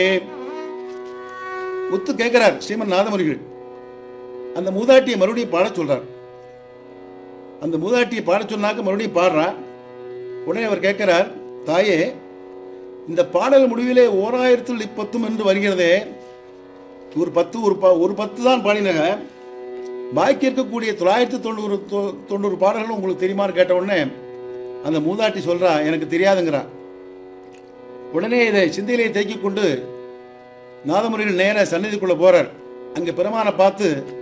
முத்து கேட்கிறார் ஸ்ரீமன் நாதமுனிகள் அந்த மூதாட்டியை மறுபடியும் பாடச் சொல்றார் அந்த மூதாட்டியை பாடச் சொன்னாக்க மறுபடியும் பாடுறான் உடனே அவர் கேட்கிறார் தாயே இந்த பாடல் முடிவிலே ஓராயிரத்தில் இப்பத்தும் என்று வருகிறதே ஒரு பத்து ஒரு ப ஒரு பத்து தான் பாடினாங்க பாக்கி இருக்கக்கூடிய தொள்ளாயிரத்தி தொண்ணூறு தொ- தொண்ணூறு பாடல்களும் உங்களுக்கு தெரியுமான்னு கேட்ட உடனே அந்த மூதாட்டி சொல்றா எனக்கு தெரியாதுங்கிறா உடனே இதை சிந்தையிலே தேக்கிக் கொண்டு நாதமுறையில் நேர சந்நிதிக்குள்ள போறார் அங்கே பெருமானை பார்த்து